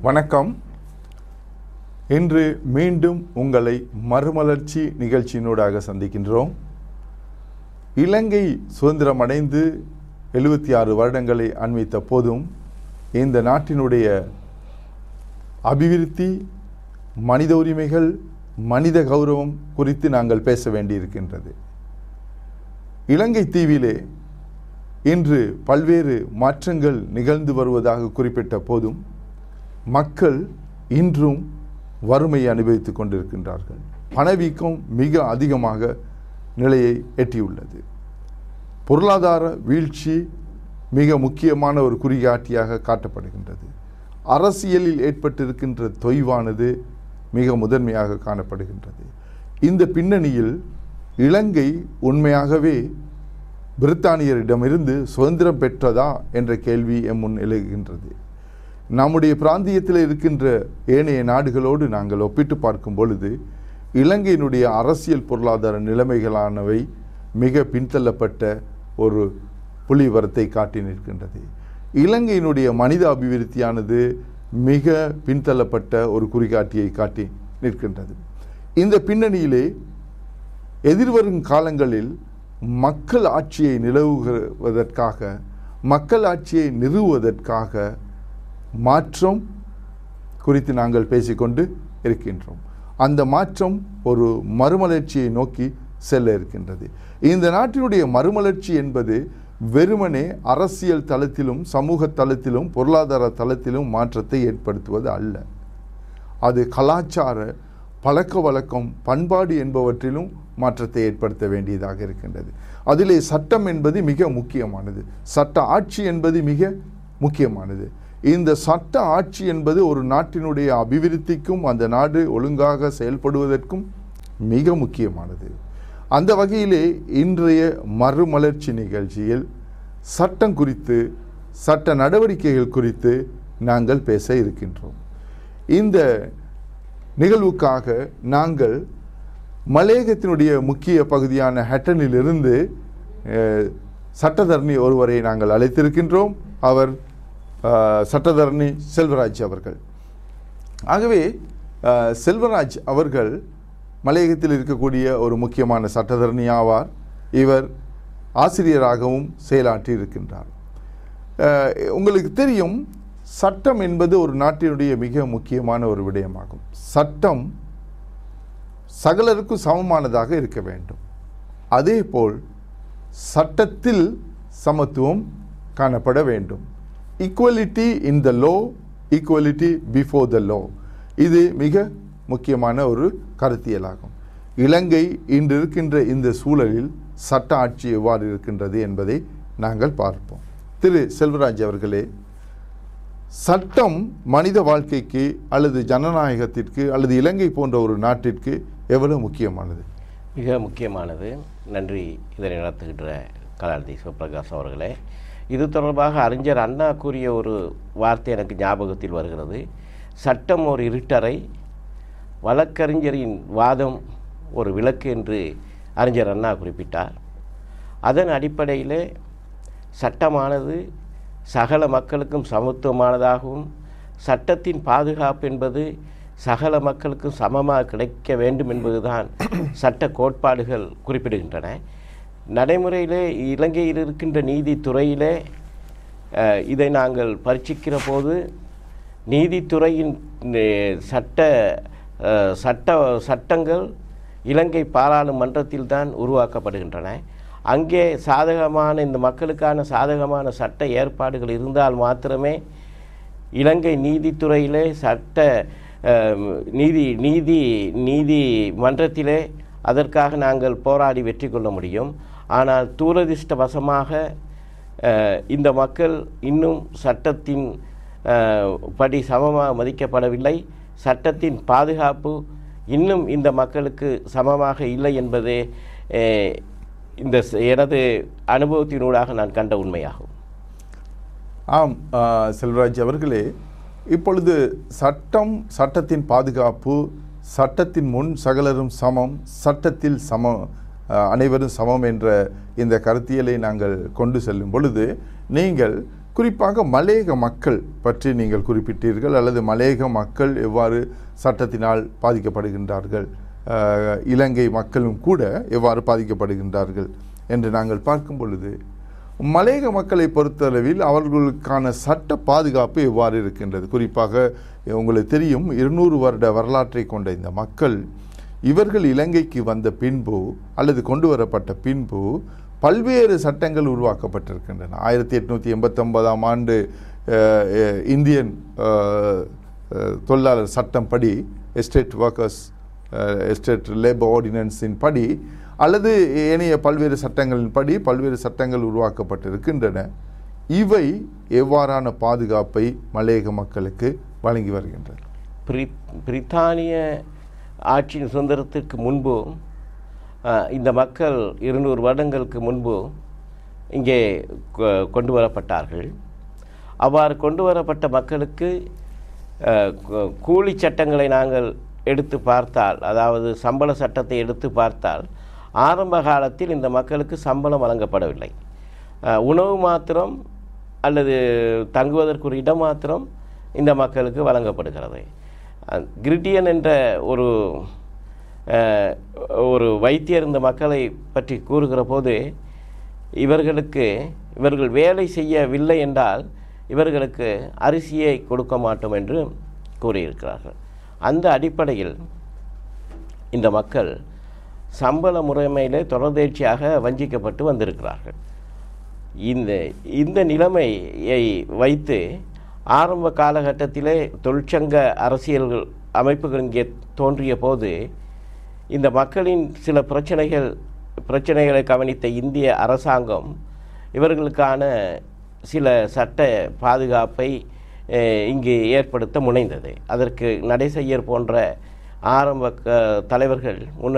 வணக்கம் இன்று மீண்டும் உங்களை மறுமலர்ச்சி நிகழ்ச்சியினூடாக சந்திக்கின்றோம் இலங்கை சுதந்திரம் அடைந்து எழுபத்தி ஆறு வருடங்களை அண்மித்த போதும் இந்த நாட்டினுடைய அபிவிருத்தி மனித உரிமைகள் மனித கௌரவம் குறித்து நாங்கள் பேச வேண்டியிருக்கின்றது இலங்கை தீவிலே இன்று பல்வேறு மாற்றங்கள் நிகழ்ந்து வருவதாக குறிப்பிட்ட போதும் மக்கள் இன்றும் வறுமையை அனுபவித்துக் கொண்டிருக்கின்றார்கள் பணவீக்கம் மிக அதிகமாக நிலையை எட்டியுள்ளது பொருளாதார வீழ்ச்சி மிக முக்கியமான ஒரு குறிகாட்டியாக காட்டப்படுகின்றது அரசியலில் ஏற்பட்டிருக்கின்ற தொய்வானது மிக முதன்மையாக காணப்படுகின்றது இந்த பின்னணியில் இலங்கை உண்மையாகவே பிரித்தானியரிடமிருந்து சுதந்திரம் பெற்றதா என்ற கேள்வி எம் முன் எழுகின்றது நம்முடைய பிராந்தியத்தில் இருக்கின்ற ஏனைய நாடுகளோடு நாங்கள் ஒப்பிட்டு பார்க்கும் பொழுது இலங்கையினுடைய அரசியல் பொருளாதார நிலைமைகளானவை மிக பின்தள்ளப்பட்ட ஒரு புலிவரத்தை காட்டி நிற்கின்றது இலங்கையினுடைய மனித அபிவிருத்தியானது மிக பின்தள்ளப்பட்ட ஒரு குறிகாட்டியை காட்டி நிற்கின்றது இந்த பின்னணியிலே எதிர்வரும் காலங்களில் மக்கள் ஆட்சியை நிலவுவதற்காக மக்கள் ஆட்சியை நிறுவுவதற்காக மாற்றம் குறித்து நாங்கள் பேசிக்கொண்டு இருக்கின்றோம் அந்த மாற்றம் ஒரு மறுமலர்ச்சியை நோக்கி செல்ல இருக்கின்றது இந்த நாட்டினுடைய மறுமலர்ச்சி என்பது வெறுமனே அரசியல் தளத்திலும் சமூக தளத்திலும் பொருளாதார தளத்திலும் மாற்றத்தை ஏற்படுத்துவது அல்ல அது கலாச்சார பழக்க வழக்கம் பண்பாடு என்பவற்றிலும் மாற்றத்தை ஏற்படுத்த வேண்டியதாக இருக்கின்றது அதிலே சட்டம் என்பது மிக முக்கியமானது சட்ட ஆட்சி என்பது மிக முக்கியமானது இந்த சட்ட ஆட்சி என்பது ஒரு நாட்டினுடைய அபிவிருத்திக்கும் அந்த நாடு ஒழுங்காக செயல்படுவதற்கும் மிக முக்கியமானது அந்த வகையிலே இன்றைய மறுமலர்ச்சி நிகழ்ச்சியில் சட்டம் குறித்து சட்ட நடவடிக்கைகள் குறித்து நாங்கள் பேச இருக்கின்றோம் இந்த நிகழ்வுக்காக நாங்கள் மலையகத்தினுடைய முக்கிய பகுதியான ஹட்டனிலிருந்து அஹ், சட்டத்தரணி ஒருவரை நாங்கள் அழைத்திருக்கின்றோம் அவர் அஹ், சட்டத்தரணி செல்வராஜ் அவர்கள் ஆகவே அஹ், செல்வராஜ் அவர்கள் மலையகத்தில் இருக்கக்கூடிய ஒரு முக்கியமான சட்டத்தரணி ஆவார் இவர் ஆசிரியராகவும் செயலாற்றி இருக்கின்றார் அஹ், உங்களுக்கு தெரியும் சட்டம் என்பது ஒரு நாட்டினுடைய மிக முக்கியமான ஒரு விடயமாகும் சட்டம் சகலருக்கும் சமமானதாக இருக்க வேண்டும் அதேபோல் சட்டத்தில் சமத்துவம் காணப்பட வேண்டும் equality in the law equality before the law இது மிக முக்கியமான ஒரு கருத்தியலாகும் இலங்கை இன்று இருக்கின்ற இந்த சூழலில் சட்ட ஆட்சி எவ்வாறு இருக்கின்றது என்பதை நாங்கள் பார்ப்போம் திரு செல்வராஜ் அவர்களே சட்டம் மனித வாழ்க்கைக்கு அல்லது ஜனநாயகத்திற்கு அல்லது இலங்கை போன்ற ஒரு நாட்டிற்கு எவ்வளவு முக்கியமானது மிக முக்கியமானது நன்றி இதனை நடத்துகின்ற கலாநிதி சிவபிரகாஷ் அவர்களே இது தொடர்பாக அறிஞர் அண்ணா கூறிய ஒரு வார்த்தை எனக்கு ஞாபகத்தில் வருகிறது சட்டம் ஒரு இருட்டறை வழக்கறிஞரின் வாதம் ஒரு விளக்கு என்று அறிஞர் அண்ணா குறிப்பிட்டார் அதன் அடிப்படையிலே சட்டமானது சகல மக்களுக்கும் சமத்துவமானதாகவும் சட்டத்தின் பாதுகாப்பு என்பது சகல மக்களுக்கும் சமமாக கிடைக்க வேண்டும் என்பதுதான் சட்ட கோட்பாடுகள் குறிப்பிடுகின்றன நடைமுறையிலே இலங்கையில் இருக்கின்ற நீதித்துறையிலே அஹ், இதை நாங்கள் பரீட்சிக்கிற போது நீதித்துறையின் அஹ், சட்ட அஹ், சட்ட சட்டங்கள் இலங்கை பாராளுமன்றத்தில் தான் உருவாக்கப்படுகின்றன அங்கே சாதகமான இந்த மக்களுக்கான சாதகமான சட்ட ஏற்பாடுகள் இருந்தால் மாத்திரமே இலங்கை நீதித்துறையிலே சட்ட அஹ், நீதி நீதி நீதிமன்றத்திலே அதற்காக நாங்கள் போராடி வெற்றி கொள்ள முடியும் ஆனால் துரதிர்ஷ்டவசமாக அஹ், இந்த மக்கள் இன்னும் சட்டத்தின் அஹ், படி சமமாக மதிக்கப்படவில்லை சட்டத்தின் பாதுகாப்பு இன்னும் இந்த மக்களுக்கு சமமாக இல்லை என்பதே அஹ், இந்த ச- எனது அனுபவத்தினூடாக நான் கண்ட உண்மையாகும் ஆம் ஆ, செல்வராஜ் அவர்களே இப்பொழுது சட்டம் சட்டத்தின் பாதுகாப்பு சட்டத்தின் முன் சகலரும் சமம் சட்டத்தில் சமம் அஹ், அனைவரும் சமம் என்ற இந்த கருத்தியலை நாங்கள் கொண்டு செல்லும் பொழுது நீங்கள் குறிப்பாக மலேக மக்கள் பற்றி நீங்கள் குறிப்பிட்டீர்கள் அல்லது மலேக மக்கள் எவ்வாறு சட்டத்தினால் பாதிக்கப்படுகின்றார்கள் அஹ், இலங்கை மக்களும் கூட எவ்வாறு பாதிக்கப்படுகின்றார்கள் என்று நாங்கள் பார்க்கும் பொழுது மலேக மக்களை பொறுத்தளவில் அவர்களுக்கான சட்ட பாதுகாப்பு எவ்வாறு இருக்கின்றது குறிப்பாக உங்களுக்கு தெரியும் இருநூறு வருட வரலாற்றை கொண்ட இந்த மக்கள் இவர்கள் இலங்கைக்கு வந்த பின்பு அல்லது கொண்டு வரப்பட்ட பின்பு பல்வேறு சட்டங்கள் உருவாக்கப்பட்டிருக்கின்றன ஆயிரத்தி எட்நூற்றி எண்பத்தொன்பதாம் ஆண்டு அஹ், அஹ், இந்தியன் அஹ், அஹ், தொழிலாளர் சட்டம் படி எஸ்டேட் ஒர்க்கர்ஸ் எஸ்டேட் லேபர் ஆர்டினன்ஸின் படி அல்லது ஏனைய பல்வேறு சட்டங்களின் படி பல்வேறு சட்டங்கள் உருவாக்கப்பட்டிருக்கின்றன இவை எவ்வாறான பாதுகாப்பை மலையக மக்களுக்கு வழங்கி வருகின்றன பிரி பிரித்தானிய ஆட்சியின் சுதந்திரத்திற்கு முன்பு அஹ், இந்த மக்கள் இருநூறு வருடங்களுக்கு முன்பு இங்கே கொ- கொண்டு வரப்பட்டார்கள் அவ்வாறு கொண்டு வரப்பட்ட மக்களுக்கு அஹ், கூ- கூலி சட்டங்களை நாங்கள் எடுத்து பார்த்தால் அதாவது சம்பள சட்டத்தை எடுத்து பார்த்தால் ஆரம்ப காலத்தில் இந்த மக்களுக்கு சம்பளம் வழங்கப்படவில்லை அஹ், உணவு மாத்திரம் அல்லது தங்குவதற்கு ஒரு இடம் மாத்திரம் இந்த மக்களுக்கு வழங்கப்படுகிறது அஹ், கிரிட்டியன் என்ற ஒரு அஹ், ஒரு வைத்தியர் இந்த மக்களை பற்றி கூறுகிற போது இவர்களுக்கு இவர்கள் வேலை செய்யவில்லை என்றால் இவர்களுக்கு அரிசியை கொடுக்க மாட்டோம் என்று கூறியிருக்கிறார்கள் அந்த அடிப்படையில் இந்த மக்கள் சம்பள முறைமையிலே தொடர்ந்தேர்ச்சியாக வஞ்சிக்கப்பட்டு வந்திருக்கிறார்கள் இந்த இந்த நிலைமையை வைத்து ஆரம்ப காலகட்டத்திலே தொழிற்சங்க அரசியல்கள் அமைப்புகள் இங்கே தோன்றிய போது இந்த மக்களின் சில பிரச்சனைகள் பிரச்சனைகளை கவனித்த இந்திய அரசாங்கம் இவர்களுக்கான சில சட்ட பாதுகாப்பை அஹ், இங்கு ஏற்படுத்த முனைந்தது அதற்கு நடைசெய்யர் போன்ற ஆரம்ப க- தலைவர்கள் முன்ன